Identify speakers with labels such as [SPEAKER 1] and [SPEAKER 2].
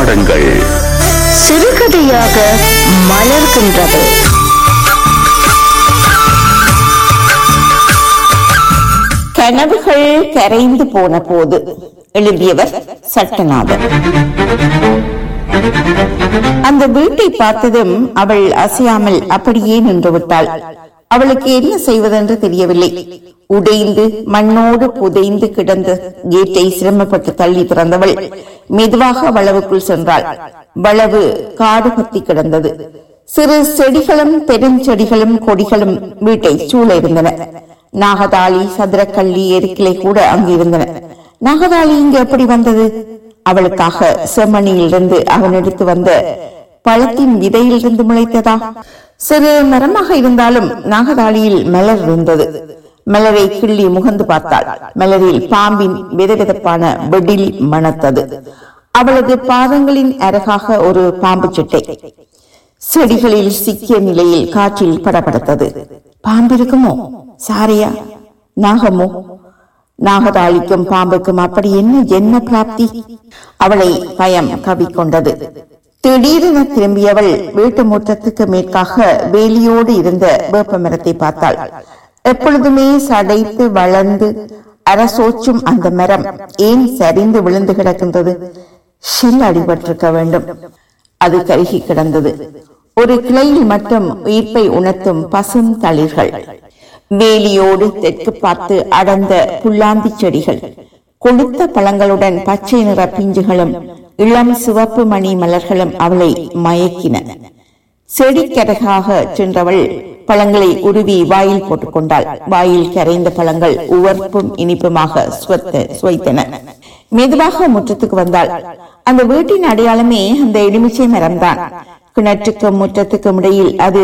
[SPEAKER 1] பாருங்கள்
[SPEAKER 2] சிறுகதையாக மலர்கின்றது கனவுகள் கரைந்து போன போது எழுதியவர் சட்டநாதன் அந்த வீட்டை பார்த்ததும் அவள் அசையாமல் அப்படியே நின்று விட்டாள் அவளுக்கு என்ன செய்வதென்று தெரியவில்லை உடைந்து மண்ணோடு புதைந்து கிடந்த கேட்டை சிரமப்பட்டு தள்ளி திறந்தவள் மெதுவாக வளவுக்குள் சென்றாள் வளவு காடு பத்தி கிடந்தது சிறு செடிகளும் பெருஞ்செடிகளும் கொடிகளும் வீட்டை சூழ இருந்தன நாகதாளி சதுரக்கள்ளி எருக்கிளை கூட அங்கு இருந்தன நாகதாளி இங்கு எப்படி வந்தது அவளுக்காக செம்மணியிலிருந்து அவன் எடுத்து வந்த பழத்தின் விதையிலிருந்து முளைத்ததா சிறு மரமாக இருந்தாலும் நாகதாளியில் மலர் இருந்தது மலரை கிள்ளி முகந்து பார்த்தாள் மலரில் பாம்பின் விதவிதப்பான வெடில் மணத்தது அவளது பாதங்களின் அருகாக ஒரு பாம்பு சிட்டை செடிகளில் சிக்கிய நிலையில் காற்றில் படபடத்தது பாம்பு இருக்குமோ சாரியா நாகமோ நாகதாளிக்கும் பாம்புக்கும் அப்படி என்ன ஜென்ம பிராப்தி அவளை பயம் கவிக்கொண்டது திடீரென திரும்பியவள் வீட்டு முற்றத்துக்கு மேற்காக வேலியோடு இருந்த வேப்ப மரத்தை பார்த்தாள் எப்பொழுதுமே சடைத்து வளர்ந்து அரசோச்சும் அந்த மரம் ஏன் சரிந்து விழுந்து கிடக்கின்றது ஷில் அடிபட்டிருக்க வேண்டும் அது கருகி கிடந்தது ஒரு கிளையில் மட்டும் உயிர்ப்பை உணர்த்தும் பசும் தளிர்கள் வேலியோடு தெற்கு பார்த்து அடர்ந்த புல்லாந்தி செடிகள் கொழுத்த பழங்களுடன் பச்சை நிற பிஞ்சுகளும் இளம் சிவப்பு மணி மலர்களும் அவளை மயக்கின செடிக்கரகாக சென்றவள் பழங்களை உருவி வாயில் போட்டுக்கொண்டாள் வாயில் கரைந்த பழங்கள் உவர்ப்பும் இனிப்புமாக சுவத்த சுவைத்தன மெதுவாக முற்றத்துக்கு வந்தாள் அந்த வீட்டின் அடையாளமே அந்த எலுமிச்சை மரம்தான் கிணற்றுக்கும் முற்றத்துக்கும் இடையில் அது